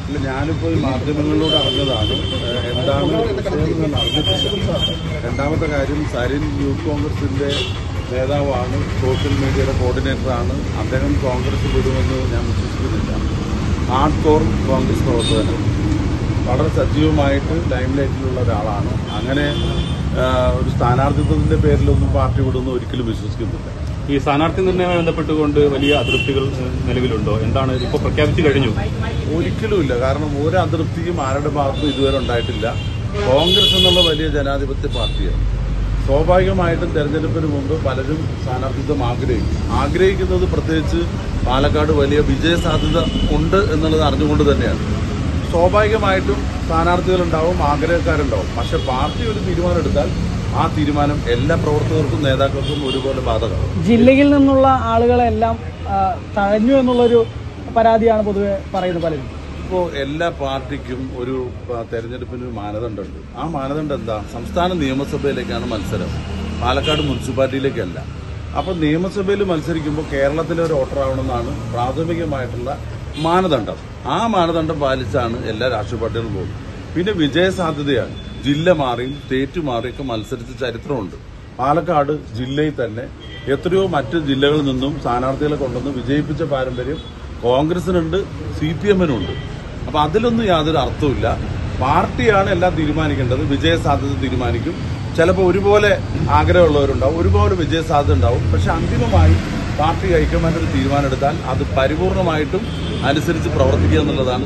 ഇല്ല ഞാനിപ്പോൾ ഈ മാധ്യമങ്ങളിലൂടെ അറിഞ്ഞതാണ് ഏഹ് എന്താണ് വിഷയം എന്ന് അറിഞ്ഞിട്ടില്ല രണ്ടാമത്തെ കാര്യം സരിൻ യൂത്ത് കോൺഗ്രസിന്റെ നേതാവാണ് സോഷ്യൽ മീഡിയയുടെ കോർഡിനേറ്ററാണ് അദ്ദേഹം കോൺഗ്രസ് വിടുമെന്ന് ഞാൻ വിശ്വസിക്കുന്നില്ല ഹാർഡ് കോർ കോൺഗ്രസ് പ്രവർത്തകനാണ് വളരെ സജീവമായിട്ട് ലൈം ലൈറ്റിലുള്ള ഒരാളാണ് അങ്ങനെ ആഹ് ഒരു സ്ഥാനാർത്ഥിത്വത്തിന്റെ പേരിലൊന്നും പാർട്ടി വിടുമെന്ന് ഒരിക്കലും വിശ്വസിക്കുന്നില്ല ഈ സ്ഥാനാർത്ഥി നിർണ്ണയവുമായി ബന്ധപ്പെട്ടുകൊണ്ട് വലിയ അതൃപ്തികൾ ഏഹ്, നിലവിലുണ്ടോ എന്താണ് ഇപ്പോൾ പ്രഖ്യാപിച്ചു കഴിഞ്ഞു ഒരിക്കലുമില്ല കാരണം ഒരു അതൃപ്തിയും ആരുടെ ഭാഗത്തും ഇതുവരെ ഉണ്ടായിട്ടില്ല കോൺഗ്രസ് എന്നുള്ള വലിയ ജനാധിപത്യ പാർട്ടിയാണ് സ്വാഭാവികമായിട്ടും തെരഞ്ഞെടുപ്പിന് മുമ്പ് പലരും സ്ഥാനാർത്ഥിത്വം ആഗ്രഹിക്കും ആഗ്രഹിക്കുന്നത് പ്രത്യേകിച്ച് പാലക്കാട് വലിയ വിജയ സാധ്യത ഉണ്ട് എന്നുള്ളത് അറിഞ്ഞുകൊണ്ട് തന്നെയാണ് സ്വാഭാവികമായിട്ടും സ്ഥാനാർത്ഥികളുണ്ടാവും ആഗ്രഹക്കാരുണ്ടാവും പക്ഷെ പാർട്ടി ഒരു തീരുമാനം എടുത്താൽ ആ തീരുമാനം എല്ലാ പ്രവർത്തകർക്കും നേതാക്കൾക്കും ഒരുപോലെ ബാധകമാണ് ജില്ലയിൽ നിന്നുള്ള ആളുകളെല്ലാം ആ, തഴഞ്ഞു എന്നുള്ളൊരു പരാതിയാണ് പൊതുവെ പറയുന്നത് പലരും ഇപ്പോൾ എല്ലാ പാർട്ടിക്കും ഒരു പ- തെരഞ്ഞെടുപ്പിന് ഒരു മാനദണ്ഡമുണ്ട് ആ മാനദണ്ഡം എന്താ സംസ്ഥാന നിയമസഭയിലേക്കാണ് മത്സരം പാലക്കാട് മുനിസിപ്പാലിറ്റിയിലേക്കല്ല അപ്പോൾ നിയമസഭയിൽ മത്സരിക്കുമ്പോൾ കേരളത്തിലെ ഒരു വോട്ടറാവണമെന്നാണ് പ്രാഥമികമായിട്ടുള്ള മാനദണ്ഡം ആ മാനദണ്ഡം പാലിച്ചാണ് എല്ലാ രാഷ്ട്രീയ പാർട്ടികളും പോകുന്നത് പിന്നെ വിജയ സാധ്യതയാണ് ജില്ല മാറിയും സ്റ്റേറ്റ് മാറിയൊക്കെ മത്സരിച്ച ചരിത്രമുണ്ട് പാലക്കാട് ജില്ലയിൽ തന്നെ എത്രയോ മറ്റ് ജില്ലകളിൽ നിന്നും സ്ഥാനാർത്ഥികളെ കൊണ്ടുവന്ന് വിജയിപ്പിച്ച പാരമ്പര്യം കോൺഗ്രസിനുണ്ട് സി പി എമ്മിനുണ്ട് അപ്പൊ അതിലൊന്നും യാതൊരു അർത്ഥവുമില്ല പാർട്ടിയാണ് എല്ലാം തീരുമാനിക്കേണ്ടത് വിജയ സാധ്യത തീരുമാനിക്കും ചിലപ്പോൾ ഒരുപോലെ ആഗ്രഹമുള്ളവരുണ്ടാവും ഒരുപോലെ വിജയ സാധ്യത ഉണ്ടാവും പക്ഷെ അന്തിമമായി പാർട്ടി ഹൈക്കമാൻഡ് ഒരു തീരുമാനം എടുത്താൽ അത് പരിപൂർണമായിട്ടും അനുസരിച്ച് പ്രവർത്തിക്കുക എന്നുള്ളതാണ്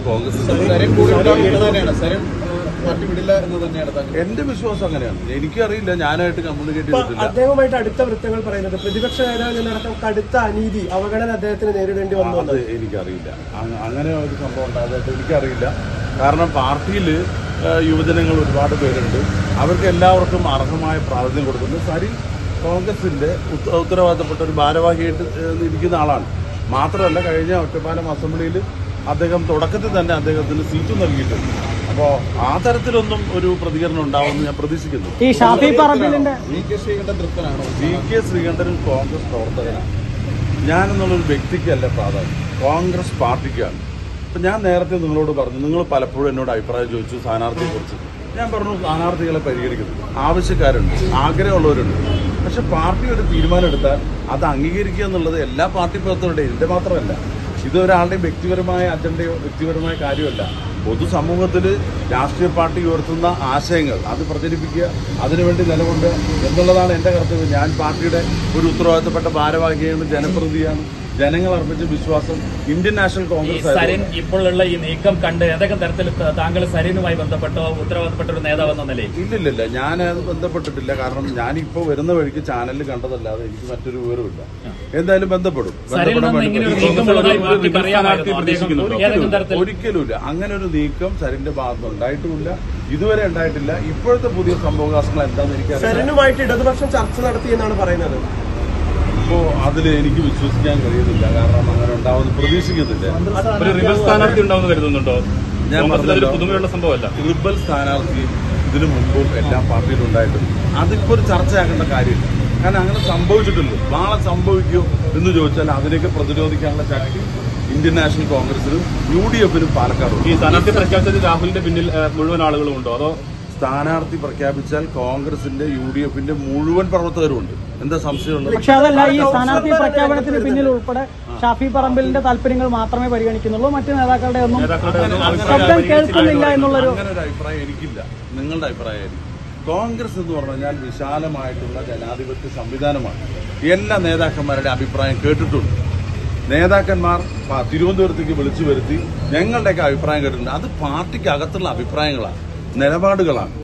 കോൺഗ്രസിന്റെ പാർട്ടി വിടില്ല എന്ന് തന്നെയാണ് താങ്കൾ എന്റെ വിശ്വാസം അങ്ങനെയാണ് എനിക്കറിയില്ല ഞാനായിട്ട് കമ്മ്യൂണിക്കേറ്റ് ഇപ്പൊ ചെയ്തിട്ടില്ല അദ്ദേഹവുമായിട്ട് അടുത്ത വൃത്തങ്ങൾ പറയുന്നത് പ്രതിപക്ഷ നേതാവിൽ നിന്നടക്കം കടുത്ത അനീതി അവഗണന അദ്ദേഹത്തിന് നേരിടേണ്ടി വന്നു അത് എനിക്കറിയില്ല അ- അങ്ങനെ ഒരു സംഭവം ഉണ്ടായതായിട്ട് എനിക്കറിയില്ല കാരണം പാർട്ടിയിൽ യുവജനങ്ങൾ ഒരുപാട് പേരുണ്ട് അവർക്ക് എല്ലാവർക്കും അർഹമായ പ്രാതിനിധ്യം കൊടുക്കുന്നു സരി കോൺഗ്രസിന്റെ ഉത്ത- ഉത്തരവാദിത്തപ്പെട്ട ഒരു ഭാരവാഹിയായിട്ട് ഏഹ്, ഇരിക്കുന്ന ആളാണ് മാത്രമല്ല കഴിഞ്ഞ ഒറ്റപ്പാലം അസംബ്ലിയിൽ അദ്ദേഹം തുടക്കത്തിൽ തന്നെ അദ്ദേഹത്തിന് സീറ്റ് നൽകിയിട്ടുണ്ട് അപ്പോൾ ആ തരത്തിലൊന്നും ഒരു പ്രതികരണം ഉണ്ടാവുമെന്ന് ഞാൻ പ്രതീക്ഷിക്കുന്നു ഈ ഷാഫി പറമ്പിലിന്റെ വി കെ ശ്രീകണ്ഠൻ തൃപ്തനാണോ വി കെ ശ്രീകണ്ഠനും കോൺഗ്രസ് പ്രവർത്തകനാണ് ഞാൻ എന്നുള്ളൊരു വ്യക്തിക്കല്ല പ്രാധാന്യം കോൺഗ്രസ് പാർട്ടിക്കാണ് ഇപ്പം ഞാൻ നേരത്തെ നിങ്ങളോട് പറഞ്ഞു നിങ്ങൾ പലപ്പോഴും എന്നോട് അഭിപ്രായം ചോദിച്ചു സ്ഥാനാർത്ഥിയെക്കുറിച്ച് ഞാൻ പറഞ്ഞു സ്ഥാനാർത്ഥികളെ പരിഗണിക്കുന്നു ആവശ്യക്കാരുണ്ട് ആഗ്രഹമുള്ളവരുണ്ട് പക്ഷെ പാർട്ടി ഒരു തീരുമാനം എടുത്താൽ അത് അംഗീകരിക്കുക എന്നുള്ളത് എല്ലാ പാർട്ടി പ്രവർത്തകരുടെയും എൻ്റെ മാത്രമല്ല ഇത് ഒരാളുടെയും വ്യക്തിപരമായ അജണ്ടയോ വ്യക്തിപരമായ കാര്യമല്ല പൊതുസമൂഹത്തിൽ രാഷ്ട്രീയ പാർട്ടി ഉയർത്തുന്ന ആശയങ്ങൾ അത് പ്രചരിപ്പിക്കുക അതിനുവേണ്ടി നിലകൊണ്ട് എന്നുള്ളതാണ് എൻ്റെ കർത്തവ്യം ഞാൻ പാർട്ടിയുടെ ഒരു ഉത്തരവാദിത്തപ്പെട്ട ഭാരവാഹിയാണ് ജനപ്രതിയാണ് ജനങ്ങൾ അർപ്പിച്ച വിശ്വാസം ഇന്ത്യൻ നാഷണൽ ഈ കോൺഗ്രസ് സരിൻ ആയിരുന്നു. ഇപ്പോഴുള്ള ഈ നീക്കം കണ്ട് ഏതൊക്കെ തരത്തിൽ ത- താങ്കൾ സരിനുമായി ബന്ധപ്പെട്ടോ ഉത്തരവാദപ്പെട്ട ഒരു നേതാവ് എന്ന നിലയിൽ ഇല്ലില്ലില്ല ഞാൻ അത് ബന്ധപ്പെട്ടിട്ടില്ല കാരണം ഞാനിപ്പോൾ വരുന്ന വഴിക്ക് ചാനലിൽ കണ്ടതല്ലാതെ എനിക്ക് മറ്റൊരു വിവരമില്ല എന്തായാലും ബന്ധപ്പെടും സരിൽ ബന്ധപ്പെടാൻ നിന്ന് ഇങ്ങനെ ഒരു വേണ്ടി നീക്കം ഉള്ളതായി പാർട്ടി സ്ഥാനാർത്ഥി പറയാമായിരുന്നു അദ്ദേഹം പ്രതീക്ഷിക്കുന്നുണ്ടോ? ഏതെങ്കിലും തരത്തിൽ ഒരിക്കലുമില്ല അങ്ങനെ ഒരു നീക്കം സരിന്റെ ഭാഗത്ത് ഉണ്ടായിട്ടുമില്ല ഇതുവരെ ഉണ്ടായിട്ടില്ല ഇപ്പോഴത്തെ പുതിയ സംഭവവികാസങ്ങൾ എന്താണെന്ന് എനിക്കറിയാം സരനുമായിട്ട് ഇടതുപക്ഷം ചർച്ച നടത്തി എന്നാണ് പറയുന്നത് ഇപ്പോ അതിൽ എനിക്ക് വിശ്വസിക്കാൻ കഴിയുന്നില്ല കാരണം അങ്ങനെ ഉണ്ടാവുമെന്ന് പ്രതീക്ഷിക്കുന്നില്ല ഒരു റിബൽ സ്ഥാനാർത്ഥി ഉണ്ടാവുമെന്ന് കരുതുന്നുണ്ടോ ഞാൻ കോൺഗ്രസിൽ അതൊരു പറഞ്ഞല്ലോ. പുതുമയുള്ള സംഭവമല്ല റിബൽ സ്ഥാനാർത്ഥി ഇതിനു മുമ്പും എല്ലാ പാർട്ടിയിലും ഉണ്ടായിട്ടുണ്ട് അതിപ്പോ ഒരു ചർച്ചയാക്കേണ്ട കാര്യമില്ല കാരണം അങ്ങനെ സംഭവിച്ചിട്ടില്ല നാളെ സംഭവിക്കുമോ എന്ന് ചോദിച്ചാൽ അതിനെയൊക്കെ പ്രതിരോധിക്കാനുള്ള ശക്തി ഇന്ത്യൻ നാഷണൽ കോൺഗ്രസിനും യു ഡി എഫിനും പാലക്കാടുണ്ട് ഈ സ്ഥാനാർത്ഥി പ്രഖ്യാപിച്ചത് രാഹുലിന്റെ പിന്നിൽ ഏഹ്, മുഴുവൻ ആളുകളും ഉണ്ടോ അതോ സ്ഥാനാർത്ഥി പ്രഖ്യാപിച്ചാൽ കോൺഗ്രസിന്റെ യു ഡി എഫിന്റെ മുഴുവൻ പ്രവർത്തകരും ഉണ്ട് എന്താ സംശയമുള്ളത് പക്ഷെ അതല്ല ഈ സ്ഥാനാർത്ഥി പ്രഖ്യാപനത്തിന് പിന്നിൽ ഉൾപ്പെടെ ഷാഫി പറമ്പിലിന്റെ താല്പര്യങ്ങൾ മാത്രമേ പരിഗണിക്കുന്നുള്ളൂ മറ്റു നേതാക്കളുടെ ഒന്നും നേതാക്കളുടെ ഒന്നും ശബ്ദം കേൾക്കുന്നില്ല എന്നുള്ളൊരു അങ്ങനെ ഒരു അഭിപ്രായം എനിക്കില്ല നിങ്ങളുടെ അഭിപ്രായമായിരിക്കും കോൺഗ്രസ് എന്ന് പറഞ്ഞാൽ വിശാലമായിട്ടുള്ള ജനാധിപത്യ സംവിധാനമാണ് എല്ലാ നേതാക്കന്മാരുടെ അഭിപ്രായം കേട്ടിട്ടുണ്ട് നേതാക്കന്മാർ പ- തിരുവനന്തപുരത്തേക്ക് വിളിച്ചു വരുത്തി ഞങ്ങളുടെയൊക്കെ അഭിപ്രായം കേട്ടിട്ടുണ്ട് അത് പാർട്ടിക്ക് അകത്തുള്ള അഭിപ്രായങ്ങളാണ് നിലപാടുകളാണ്